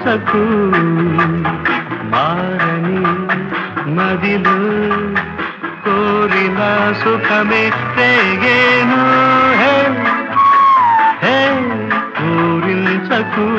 పూరించకు మారని మదిలో కోరిన సుఖమే రేగేను హే హే పూరించకు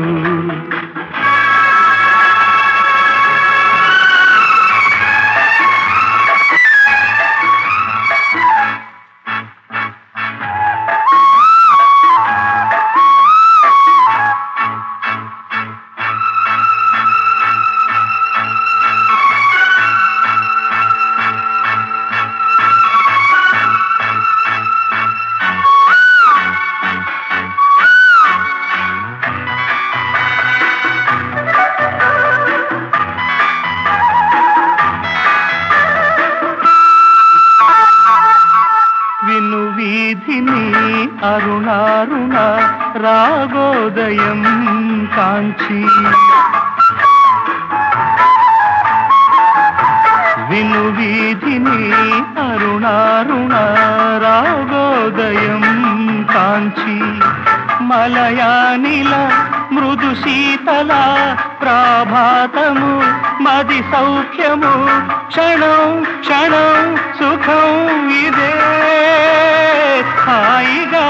విను వీధిని అరుణారుణ రాగోదయం కాంచి విను వీధిని అరుణారుణ రాగోదయం కాంచి మలయానిల మృదు శీతల ప్రాభాతము మది సౌఖ్యము క్షణం క్షణం సుఖం ఇదే హాయిగా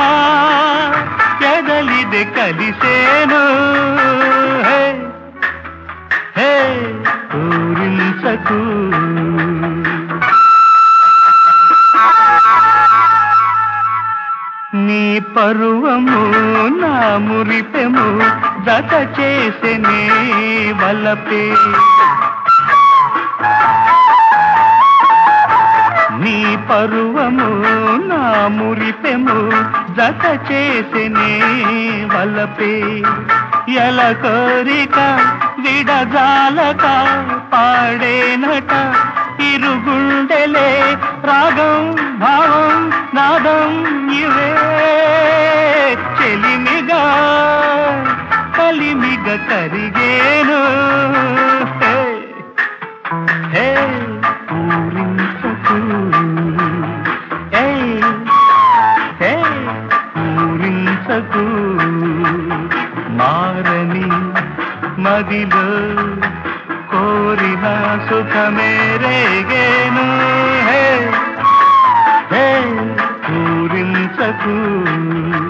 ఎదలిది కలిసేను హే హే పూరించకు నీ పరువము నా మురిపెము జత చేసెనే వలపే నీ పరువము నా మురిపెము జత చేసెనే వలపే ఎల కోరిక విడజాలక పాడేనట ఇరుగుండెలే రాగం భావం నాదం ఇవే చెలిమిగా కలిమిగ కరిగేను హే హే పూరించకు ఏయ్ హే పూరించకు మారని మదిలో కోరిన సుఖమే రేగేను హే హే పూరించకు